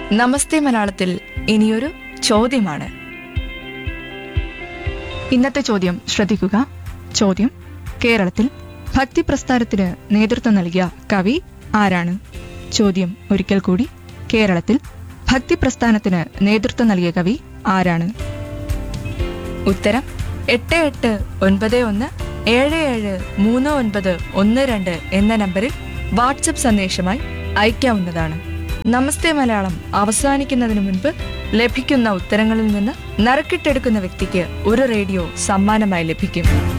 നമസ്തേ മലയാളത്തിൽ ഇനിയൊരു ചോദ്യമാണ് ഇന്നത്തെ ചോദ്യം ശ്രദ്ധിക്കുക ചോദ്യം കേരളത്തിൽ ഭക്തി പ്രസ്ഥാനത്തിന് നേതൃത്വം നൽകിയ കവി ആരാണ് ചോദ്യം ഒരിക്കൽ കൂടി കേരളത്തിൽ ഭക്തി പ്രസ്ഥാനത്തിന് നേതൃത്വം നൽകിയ കവി ആരാണ് ഉത്തരം എട്ട് എട്ട് ഒൻപത് ഒന്ന് ഏഴ് ഏഴ് മൂന്ന് ഒൻപത് ഒന്ന് രണ്ട് എന്ന നമ്പറിൽ വാട്സപ്പ് സന്ദേശമായി അയക്കാവുന്നതാണ് നമസ്തേ മലയാളം അവസാനിക്കുന്നതിന് മുൻപ് ലഭിക്കുന്ന ഉത്തരങ്ങളിൽ നിന്ന് നറുക്കിട്ടെടുക്കുന്ന വ്യക്തിക്ക് ഒരു റേഡിയോ സമ്മാനമായി ലഭിക്കും